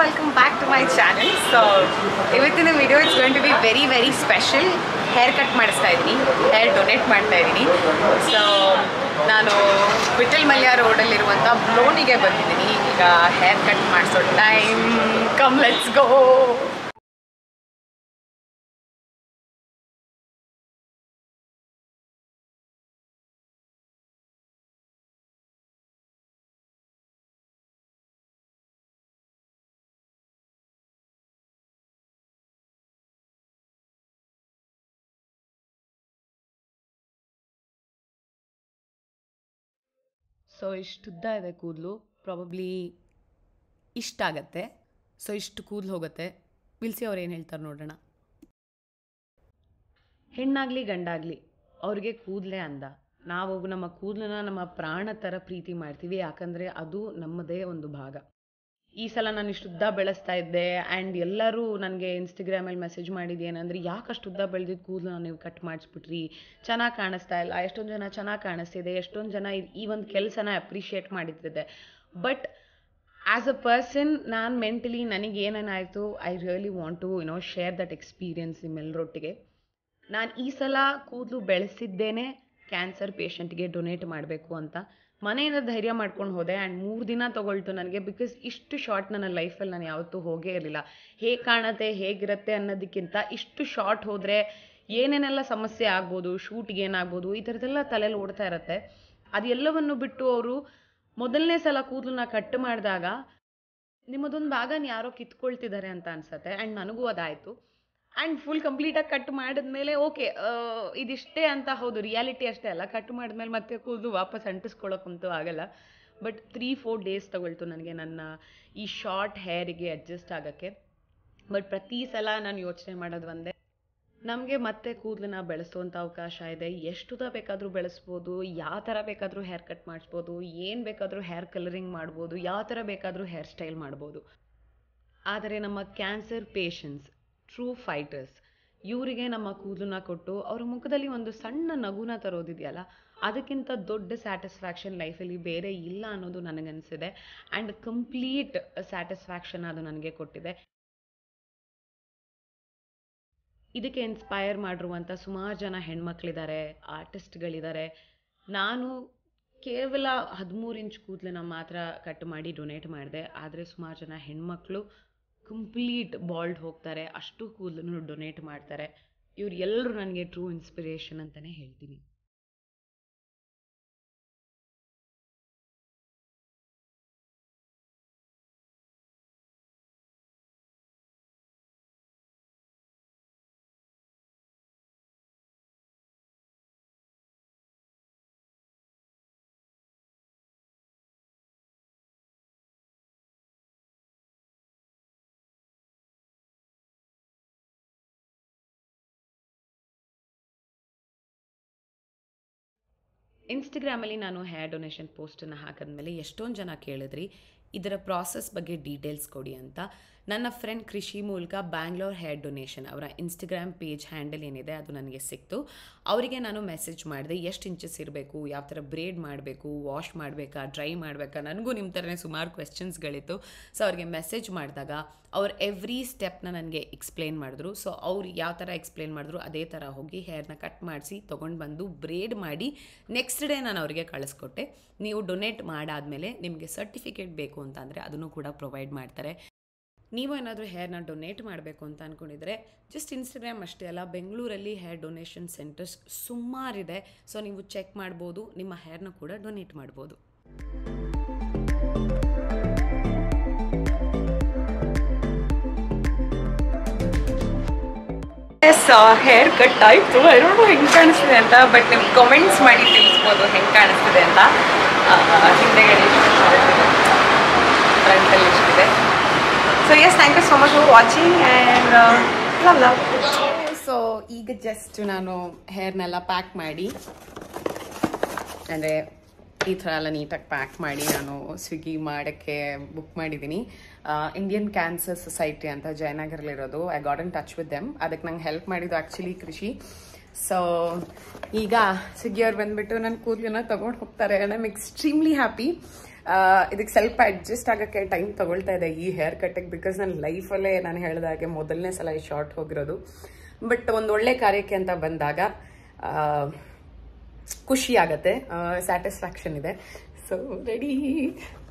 welcome back to my channel so ಇವತ್ತಿನ video it's going to be very very special hair cut ಮಾಡಿಸ್ತಾ ಇದ್ದೀನಿ hair donate ಮಾಡ್ತಾ ಇದ್ದೀನಿ so ನಾನು ವಿಠಲ್ ಮಲ್ಯ ರೋಡಲ್ಲಿರುವಂಥ ಬ್ಲೋನಿಗೆ ಬಂದಿದ್ದೀನಿ ಈಗ ಹೇರ್ ಕಟ್ ಮಾಡಿಸೋ time come let's go so ಇಷ್ಟುದ್ದ ಇದೆ ಕೂದಲು ಪ್ರಾಬಬ್ಲಿ ಇಷ್ಟ ಆಗತ್ತೆ ಸೊ ಇಷ್ಟು ಕೂದಲು ಹೋಗುತ್ತೆ ವಿಲ್ಸಿ ಅವ್ರು ಏನು ಹೇಳ್ತಾರೆ ನೋಡೋಣ ಹೆಣ್ಣಾಗಲಿ ಗಂಡಾಗಲಿ ಅವ್ರಿಗೆ ಕೂದಲೇ ಅಂದ ನಾವು ನಮ್ಮ ಕೂದಲನ್ನ ನಮ್ಮ ಪ್ರಾಣ ಥರ ಪ್ರೀತಿ ಮಾಡ್ತೀವಿ ಯಾಕಂದರೆ ಅದು ನಮ್ಮದೇ ಒಂದು ಭಾಗ ಈ ಸಲ ನಾನು ಇಷ್ಟು ಉದ್ದ ಬೆಳೆಸ್ತಾ ಇದ್ದೆ ಆ್ಯಂಡ್ ಎಲ್ಲರೂ ನನಗೆ ಇನ್ಸ್ಟಾಗ್ರಾಮಲ್ಲಿ ಮೆಸೇಜ್ ಮಾಡಿದ್ದು ಏನಂದರೆ ಯಾಕೆ ಅಷ್ಟು ಉದ್ದ ಬೆಳೆದಿದ್ದು ಕೂದಲು ನೀವು ಕಟ್ ಮಾಡಿಸ್ಬಿಟ್ರಿ ಚೆನ್ನಾಗಿ ಕಾಣಿಸ್ತಾ ಇಲ್ಲ ಎಷ್ಟೊಂದು ಜನ ಚೆನ್ನಾಗಿ ಕಾಣಿಸ್ತಿದೆ ಎಷ್ಟೊಂದು ಜನ ಇದ್- ಈ ಒಂದು ಕೆಲಸನ ಅಪ್ರಿಷಿಯೇಟ್ ಮಾಡಿದ್ದಿದೆ ಬಟ್ ಆ್ಯಸ್ ಅ ಪರ್ಸನ್ ನಾನು ಮೆಂಟಲಿ ನನಗೆ ಏನೇನಾಯಿತು I really want to you know share that experience ನಿಮ್ಮೆಲ್ಲರೊಟ್ಟಿಗೆ ನಾನು ಈ ಸಲ ಕೂದಲು ಬೆಳೆಸಿದ್ದೇನೆ ಕ್ಯಾನ್ಸರ್ ಪೇಷಂಟ್ಗೆ ಡೊನೇಟ್ ಮಾಡಬೇಕು ಅಂತ ಮನೆಯಿಂದ ಧೈರ್ಯ ಮಾಡ್ಕೊಂಡು ಹೋದೆ ಆ್ಯಂಡ್ ಮೂರು ದಿನ ತೊಗೊಳ್ತು ನನಗೆ ಬಿಕಾಸ್ ಇಷ್ಟು ಶಾರ್ಟ್ ನನ್ನ ಲೈಫಲ್ಲಿ ನಾನು ಯಾವತ್ತೂ ಹೋಗೇ ಇರಲಿಲ್ಲ ಹೇಗೆ ಕಾಣತ್ತೆ ಹೇಗಿರುತ್ತೆ ಅನ್ನೋದಕ್ಕಿಂತ ಇಷ್ಟು ಶಾರ್ಟ್ ಹೋದರೆ ಏನೇನೆಲ್ಲ ಸಮಸ್ಯೆ ಆಗ್ಬೋದು ಶೂಟ್ಗೆ ಏನಾಗ್ಬೋದು ಈ ಥರದ್ದೆಲ್ಲ ತಲೆಯಲ್ಲಿ ಓಡ್ತಾ ಇರುತ್ತೆ ಅದೆಲ್ಲವನ್ನು ಬಿಟ್ಟು ಅವರು ಮೊದಲನೇ ಸಲ ಕೂದಲನ್ನ ಕಟ್ ಮಾಡಿದಾಗ ನಿಮ್ಮದೊಂದು ಭಾಗನ ಯಾರೋ ಕಿತ್ಕೊಳ್ತಿದ್ದಾರೆ ಅಂತ ಅನ್ಸತ್ತೆ ಆ್ಯಂಡ್ ನನಗೂ ಅದಾಯಿತು ಆ್ಯಂಡ್ ಫುಲ್ ಕಂಪ್ಲೀಟಾಗಿ ಕಟ್ ಮಾಡಿದ್ಮೇಲೆ ಓಕೆ ಇದಿಷ್ಟೇ ಅಂತ ಹೌದು ರಿಯಾಲಿಟಿ ಅಷ್ಟೇ ಅಲ್ಲ ಕಟ್ ಮಾಡಿದ್ಮೇಲೆ ಮತ್ತೆ ಕೂದಲು ವಾಪಸ್ ಅಂಟಿಸ್ಕೊಳ್ಳೋಕ್ಕಂತೂ ಆಗಲ್ಲ ಬಟ್ ತ್ರೀ ಫೋರ್ ಡೇಸ್ ತಗೊಳ್ತು ನನಗೆ ನನ್ನ ಈ ಶಾರ್ಟ್ ಹೇರಿಗೆ ಅಡ್ಜಸ್ಟ್ ಆಗೋಕ್ಕೆ ಬಟ್ ಪ್ರತಿ ಸಲ ನಾನು ಯೋಚನೆ ಮಾಡೋದು ಒಂದೇ ನಮಗೆ ಮತ್ತೆ ಕೂದಲನ್ನ ಬೆಳೆಸುವಂಥ ಅವಕಾಶ ಇದೆ ಎಷ್ಟು ಉದ್ದ ಬೇಕಾದರೂ ಬೆಳೆಸ್ಬೋದು ಯಾವ ಥರ ಬೇಕಾದರೂ ಹೇರ್ ಕಟ್ ಮಾಡಿಸ್ಬೋದು ಏನು ಬೇಕಾದರೂ ಹೇರ್ ಕಲರಿಂಗ್ ಮಾಡ್ಬೋದು ಯಾವ ಥರ ಬೇಕಾದರೂ ಹೇರ್ ಸ್ಟೈಲ್ ಮಾಡ್ಬೋದು ಆದರೆ ನಮ್ಮ ಕ್ಯಾನ್ಸರ್ ಪೇಷಂಟ್ಸ್ ಟ್ರೂ ಫೈಟರ್ಸ್ ಇವರಿಗೆ ನಮ್ಮ ಕೂದಲನ್ನ ಕೊಟ್ಟು ಅವ್ರ ಮುಖದಲ್ಲಿ ಒಂದು ಸಣ್ಣ ನಗುನ ತರೋದಿದೆಯಲ್ಲ ಅದಕ್ಕಿಂತ ದೊಡ್ಡ ಸ್ಯಾಟಿಸ್ಫ್ಯಾಕ್ಷನ್ ಲೈಫಲ್ಲಿ ಬೇರೆ ಇಲ್ಲ ಅನ್ನೋದು ನನಗನ್ಸಿದೆ ಆ್ಯಂಡ್ ಕಂಪ್ಲೀಟ್ ಸ್ಯಾಟಿಸ್ಫ್ಯಾಕ್ಷನ್ ಅದು ನನಗೆ ಕೊಟ್ಟಿದೆ ಇದಕ್ಕೆ ಇನ್ಸ್ಪೈರ್ ಮಾಡಿರುವಂಥ ಸುಮಾರು ಜನ ಹೆಣ್ಮಕ್ಳಿದ್ದಾರೆ ಆರ್ಟಿಸ್ಟ್ಗಳಿದ್ದಾರೆ ನಾನು ಕೇವಲ ಹದಿಮೂರು ಇಂಚ್ ಕೂದಲನ್ನ ಮಾತ್ರ ಕಟ್ ಮಾಡಿ ಡೊನೇಟ್ ಮಾಡಿದೆ ಆದರೆ ಸುಮಾರು ಜನ ಹೆಣ್ಮಕ್ಳು ಕಂಪ್ಲೀಟ್ ಬಾಲ್ಡ್ ಹೋಗ್ತಾರೆ ಅಷ್ಟು ಕೂದಲನ್ನು ಡೊನೇಟ್ ಮಾಡ್ತಾರೆ ಇವ್ರು ಎಲ್ಲರೂ ನನಗೆ ಟ್ರೂ ಇನ್ಸ್ಪಿರೇಷನ್ ಅಂತಲೇ ಹೇಳ್ತೀನಿ ಇನ್ಸ್ಟಾಗ್ರಾಮಲ್ಲಿ ನಾನು ಹೇರ್ ಡೊನೇಷನ್ ಪೋಸ್ಟನ್ನು ಹಾಕಿದ್ಮೇಲೆ ಎಷ್ಟೊಂದು ಜನ ಕೇಳಿದ್ರಿ ಇದರ ಪ್ರಾಸೆಸ್ ಬಗ್ಗೆ ಡೀಟೇಲ್ಸ್ ಕೊಡಿ ಅಂತ ನನ್ನ ಫ್ರೆಂಡ್ ಕೃಷಿ ಮೂಲಕ ಬ್ಯಾಂಗ್ಳೂರ್ ಹೇರ್ ಡೊನೇಷನ್ ಅವರ ಇನ್ಸ್ಟಾಗ್ರಾಮ್ ಪೇಜ್ ಹ್ಯಾಂಡಲ್ ಏನಿದೆ ಅದು ನನಗೆ ಸಿಕ್ತು ಅವರಿಗೆ ನಾನು ಮೆಸೇಜ್ ಮಾಡಿದೆ ಎಷ್ಟು ಇಂಚಸ್ ಇರಬೇಕು ಯಾವ ಥರ ಬ್ರೇಡ್ ಮಾಡಬೇಕು ವಾಶ್ ಮಾಡಬೇಕಾ ಡ್ರೈ ಮಾಡಬೇಕಾ ನನಗೂ ನಿಮ್ಮ ಥರನೇ ಸುಮಾರು ಕ್ವೆಶನ್ಸ್ಗಳಿತ್ತು ಸೊ ಅವ್ರಿಗೆ ಮೆಸೇಜ್ ಮಾಡಿದಾಗ ಅವ್ರು ಎವ್ರಿ ಸ್ಟೆಪ್ನ ನನಗೆ ಎಕ್ಸ್ಪ್ಲೇನ್ ಮಾಡಿದ್ರು ಸೊ ಅವ್ರು ಯಾವ ಥರ ಎಕ್ಸ್ಪ್ಲೇನ್ ಮಾಡಿದ್ರು ಅದೇ ಥರ ಹೋಗಿ ಹೇರ್ನ ಕಟ್ ಮಾಡಿಸಿ ತೊಗೊಂಡು ಬಂದು ಬ್ರೇಡ್ ಮಾಡಿ ನೆಕ್ಸ್ಟ್ ಡೇ ನಾನು ಅವರಿಗೆ ಕಳಿಸ್ಕೊಟ್ಟೆ ನೀವು ಡೊನೇಟ್ ಮಾಡಾದಮೇಲೆ ನಿಮಗೆ ಸರ್ಟಿಫಿಕೇಟ್ ಬೇಕು ಅಂತ ಅಂದರೆ ಅದನ್ನು ಕೂಡ ಪ್ರೊವೈಡ್ ಮಾಡ್ತಾರೆ ನೀವು ಏನಾದರೂ ಹೇರ್ನ ಡೊನೇಟ್ ಮಾಡಬೇಕು ಅಂತ ಅಂದ್ಕೊಂಡಿದ್ರೆ ಜಸ್ಟ್ ಇನ್ಸ್ಟಾಗ್ರಾಮ್ ಅಷ್ಟೇ ಅಲ್ಲ ಬೆಂಗಳೂರಲ್ಲಿ ಹೇರ್ ಡೊನೇಷನ್ ಸೆಂಟರ್ಸ್ ಸುಮಾರಿದೆ ಸೊ ನೀವು ಚೆಕ್ ಮಾಡ್ಬೋದು ನಿಮ್ಮ ಹೇರ್ನ ಕೂಡ ಡೊನೇಟ್ ಮಾಡ್ಬೋದು ಎಸ್ ಹೇರ್ ಕಟ್ ಆಯಿತು ಐ ಡೋಂಟ್ ನೋ ಹೆಂಗೆ ಕಾಣಿಸ್ತಿದೆ ಅಂತ ಬಟ್ ನೀವು ಕಮೆಂಟ್ಸ್ ಮಾಡಿ ತಿಳಿಸ್ಬೋದು ಹೆಂಗೆ ಕಾಣಿಸ್ತಿದೆ ಅಂತ ಆ, ಹಿಂದೆಗಡೆ ಫ್ರಂಟಲ್ಲಿ ಎಷ್ಟಿದೆ so yes thank you so much for watching and love love so ಈಗ ಜಸ್ಟ್ ನಾನು ಹೇರ್ನೆಲ್ಲ ಪ್ಯಾಕ್ ಮಾಡಿ ಅಂದರೆ ಈ ಥರ ಎಲ್ಲ ನೀಟಾಗಿ ಪ್ಯಾಕ್ ಮಾಡಿ ನಾನು ಸ್ವಿಗ್ಗಿ ಮಾಡೋಕ್ಕೆ ಬುಕ್ ಮಾಡಿದ್ದೀನಿ ಇಂಡಿಯನ್ ಕ್ಯಾನ್ಸರ್ ಸೊಸೈಟಿ ಅಂತ ಜಯನಗರಲ್ಲಿರೋದು I got in touch with them ಅದಕ್ಕೆ ನಂಗೆ ಹೆಲ್ಪ್ ಮಾಡಿದ್ದು ಆ್ಯಕ್ಚುಲಿ ಕೃಷಿ ಸೊ ಈಗ ಸ್ವಿಗ್ಗಿ ಅವ್ರು ಬಂದ್ಬಿಟ್ಟು ನನ್ನ ಕೂದಲನ್ನ ತೊಗೊಂಡು ಹೋಗ್ತಾರೆ ಐ ಆಮ್ ಎಕ್ಸ್ಟ್ರೀಮ್ಲಿ ಹ್ಯಾಪಿ ಇದಕ್ಕೆ ಸ್ವಲ್ಪ ಅಡ್ಜಸ್ಟ್ ಆಗೋಕ್ಕೆ ಟೈಮ್ ತಗೊಳ್ತಾ ಇದೆ ಈ ಹೇರ್ ಕಟ್ಟಿಗೆ ಬಿಕಾಸ್ ನನ್ನ ಲೈಫಲ್ಲೇ ನಾನು ಹೇಳಿದಾಗೆ ಮೊದಲನೇ ಸಲ ಈ ಶಾರ್ಟ್ ಹೋಗಿರೋದು ಬಟ್ ಒಂದು ಒಳ್ಳೆ ಕಾರ್ಯಕ್ಕೆ ಅಂತ ಬಂದಾಗ ಆ, ಖುಷಿ ಆಗತ್ತೆ ಸ್ಯಾಟಿಸ್ಫ್ಯಾಕ್ಷನ್ ಇದೆ ಸೊ ರೆಡಿ